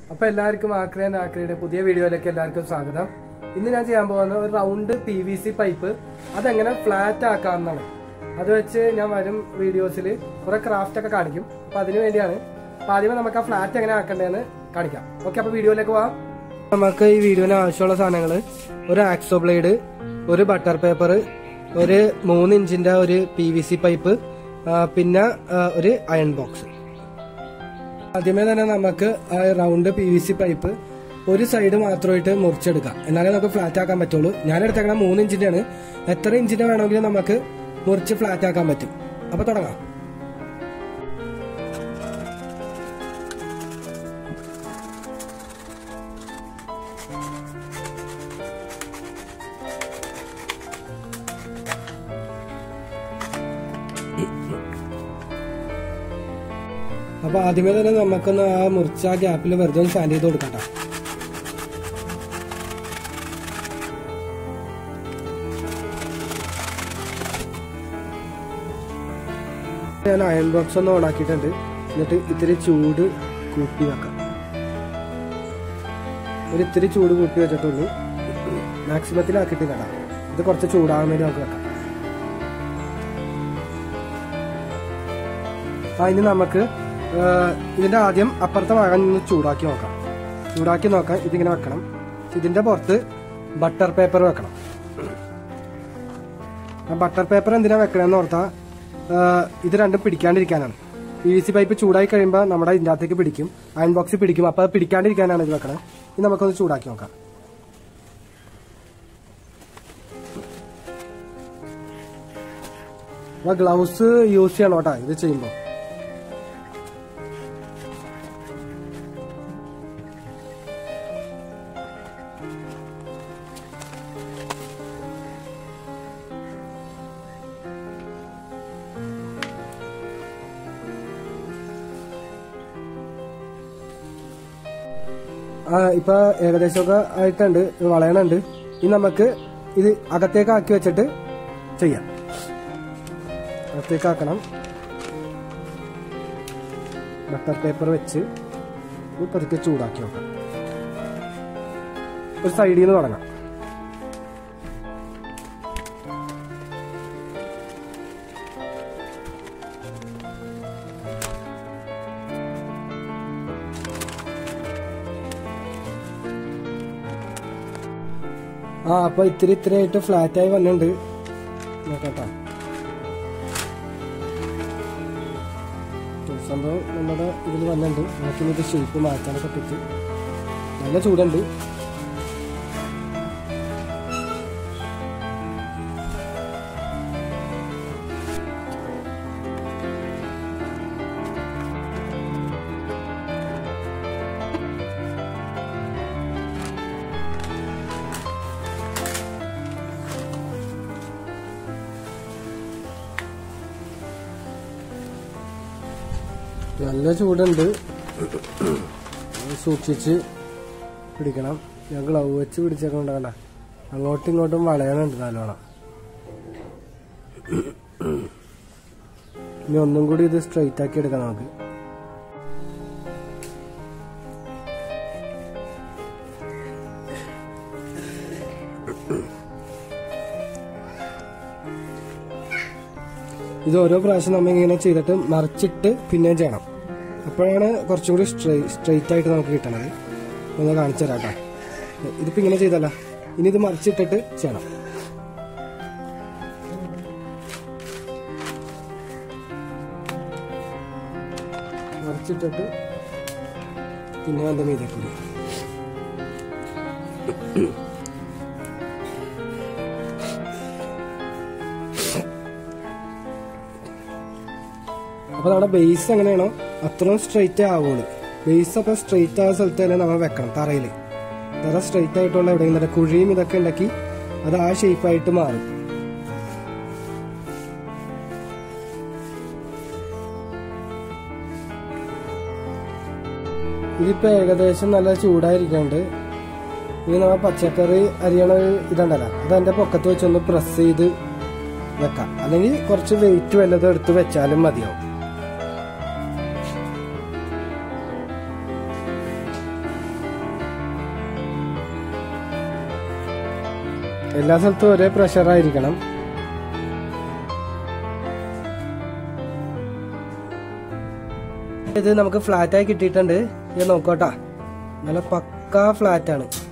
അപ്പൊ എല്ലാവർക്കും ആക്രി ആൻഡ് ആക്രിയുടെ പുതിയ വീഡിയോയിലേക്ക് എല്ലാവർക്കും സ്വാഗതം ഇന്ന് ഞാൻ ചെയ്യാൻ പോകുന്ന ഒരു round P V C pipe അതെങ്ങനെ ഫ്ലാറ്റ് ആക്കാമെന്നാണ് അത് വെച്ച് ഞാൻ വരും വീഡിയോസിൽ കുറെ ക്രാഫ്റ്റ് ഒക്കെ കാണിക്കും അപ്പൊ അതിനു വേണ്ടിയാണ് അപ്പൊ ആദ്യമേ നമുക്ക് ആ ഫ്ലാറ്റ് എങ്ങനെ ആക്കണ്ടേന്ന് കാണിക്കാം ഓക്കെ അപ്പൊ വീഡിയോയിലേക്ക് പോവാം നമുക്ക് ഈ വീഡിയോന് ആവശ്യമുള്ള സാധനങ്ങൾ ഒരു ആക്സോ ബ്ലേഡ് ഒരു ബട്ടർ പേപ്പർ ഒരു മൂന്ന് ഇഞ്ചിന്റെ ഒരു പി വി സി പൈപ്പ് പിന്നെ ആ, ഒരു അയൺ ബോക്സ് ആദ്യമേ തന്നെ നമുക്ക് ആ round P V C pipe ഒരു സൈഡ് മാത്രമായിട്ട് മുറിച്ചെടുക്കാം എന്നാലേ നമുക്ക് ഫ്ലാറ്റ് ആക്കാൻ പറ്റുള്ളൂ ഞാൻ എടുത്തേക്കണ മൂന്ന് ഇഞ്ചിന്റെ ആണ് എത്ര ഇഞ്ചിന്റെ വേണമെങ്കിലും നമുക്ക് മുറിച്ച് ഫ്ലാറ്റ് ആക്കാൻ പറ്റും അപ്പൊ തുടങ്ങാം അപ്പൊ ആദ്യമേ തന്നെ നമുക്കൊന്ന് ആ മുറിച്ച ആ ഗ്യാപ്പിൽ വെറുതെ ഒന്ന് സാൻഡ് ചെയ്ത് കൊടുക്കട്ടെ ഞാൻ അയൺ ബോക്സ് ഒന്ന് ഓണാക്കിയിട്ടുണ്ട് എന്നിട്ട് ഇത്തിരി ചൂട് കൂട്ടി വെക്കാം ഒരു ഇത്തിരി ചൂട് കൂട്ടി വെച്ചിട്ടുള്ളൂ മാക്സിമത്തിലാക്കിയിട്ട് കേട്ടാ ഇത് കുറച്ച് ചൂടാകാൻ വേണ്ടി നമുക്ക് വെക്കാം ആ ഇനി നമുക്ക് ആ, ഇതിന്റെ ആദ്യം അപ്പുറത്തെ ഭാഗം ഒന്ന് ചൂടാക്കി നോക്കാം ചൂടാക്കി നോക്കാം ഇതിങ്ങനെ വെക്കണം ഇതിന്റെ പുറത്ത് ബട്ടർ പേപ്പർ വെക്കണം ആ ബട്ടർ പേപ്പർ എന്തിനാ വെക്കണമെന്ന് ഓർത്താ ആ, ഇത് രണ്ടും പിടിക്കാണ്ടിരിക്കാനാണ് പി വി സി പൈപ്പ് ചൂടായി കഴിയുമ്പോൾ നമ്മുടെ ഇതിൻ്റെ അകത്തേക്ക് പിടിക്കും അയൺ ബോക്സിൽ പിടിക്കും അപ്പോൾ അത് പിടിക്കാണ്ടിരിക്കാനാണ് ഇത് വെക്കണത് ഇനി നമുക്കൊന്ന് ചൂടാക്കി നോക്കാം അപ്പോൾ ഗ്ലൗസ് യൂസ് ചെയ്യണം കേട്ടോ ഇത് ചെയ്യുമ്പോൾ ആ ഇപ്പൊ ഏകദേശമൊക്കെ ആയിട്ടുണ്ട് ഇത് വളയണുണ്ട് ഇനി നമുക്ക് ഇത് അകത്തേക്ക് ആക്കി വെച്ചിട്ട് ചെയ്യാം അകത്തേക്ക് ആക്കണം ബട്ടർ പേപ്പർ വെച്ച് ഇത് പതുക്കെ ചൂടാക്കി നോക്കാം ഒരു സൈഡിൽ നിന്ന് തുടങ്ങാം ആ അപ്പൊ ഇത്തിരി ഇത്തിരി ആയിട്ട് ഫ്ലാറ്റ് ആയി വന്നിട്ടുണ്ട് നോക്കട്ടാ സംഭവം നമ്മുടെ ഇതിൽ വന്നിട്ടുണ്ട് നമുക്ക് ഇത് ഷേപ്പ് മാറ്റാനൊക്കെ പറ്റി നല്ല ചൂടുണ്ട് നല്ല ചൂടുണ്ട് അത് സൂക്ഷിച്ച് പിടിക്കണം ഞാൻ ഗ്ലൗ വെച്ച് പിടിച്ചൊക്കെ ഉണ്ടാകണ്ട അങ്ങോട്ടും ഇങ്ങോട്ടും വളയാനുണ്ട് നല്ലോണം ഇനി ഒന്നും കൂടി ഇത് സ്ട്രൈറ്റ് ആക്കി എടുക്കാം നമുക്ക് ഇത് ഓരോ പ്രാവശ്യം നമ്മൾ ഇങ്ങനെ ചെയ്തിട്ട് മറിച്ചിട്ട് പിന്നെയും ചെയ്യണം അപ്പോഴാണ് കുറച്ചും കൂടി സ്ട്രെയിറ്റ് ആയിട്ട് നമുക്ക് കിട്ടണത് ഒന്ന് കാണിച്ചു തരാം കേട്ടോ ഇതിപ്പോ ഇങ്ങനെ ചെയ്തല്ല ഇനി ഇത് മറിച്ചിട്ടിട്ട് ചെയ്യണം മറിച്ചിട്ടിട്ട് പിന്നെ അതിന്റെ മീതെ കൂടി അപ്പൊ നമ്മുടെ ബേസ് എങ്ങനെയാണോ അത്രയും സ്ട്രെയിറ്റ് ആവുള്ളൂ ബേസ് അപ്പൊ സ്ട്രെയിറ്റ് ആയ സ്ഥലത്ത് തന്നെ നമ്മൾ വെക്കണം തറയിൽ തറ സ്ട്രെയിറ്റ് ആയിട്ടുള്ള എവിടെയെങ്കിലും കുഴിയും ഇതൊക്കെ ഉണ്ടാക്കി അത് ആ ഷേപ്പായിട്ട് മാറും ഇതിപ്പോ ഏകദേശം നല്ല ചൂടായിരിക്കണ്ട് ഇനി നമ്മൾ പച്ചക്കറി അരിയണ ഇതുണ്ടല്ലോ അത് അതിന്റെ പൊക്കത്ത് വെച്ചൊന്ന് പ്രസ് ചെയ്ത് വെക്കാം അല്ലെങ്കിൽ കുറച്ച് വെയിറ്റ് വല്ലതും എടുത്ത് വെച്ചാലും മതിയാവും എല്ലാ സ്ഥലത്തും ഒരേ പ്രഷർ ആയിരിക്കണം ഇത് നമുക്ക് ഫ്ലാറ്റ് ആയി കിട്ടിയിട്ടുണ്ട് ഇത് നോക്കോട്ടാ നല്ല പക്കാ ഫ്ലാറ്റ് ആണ്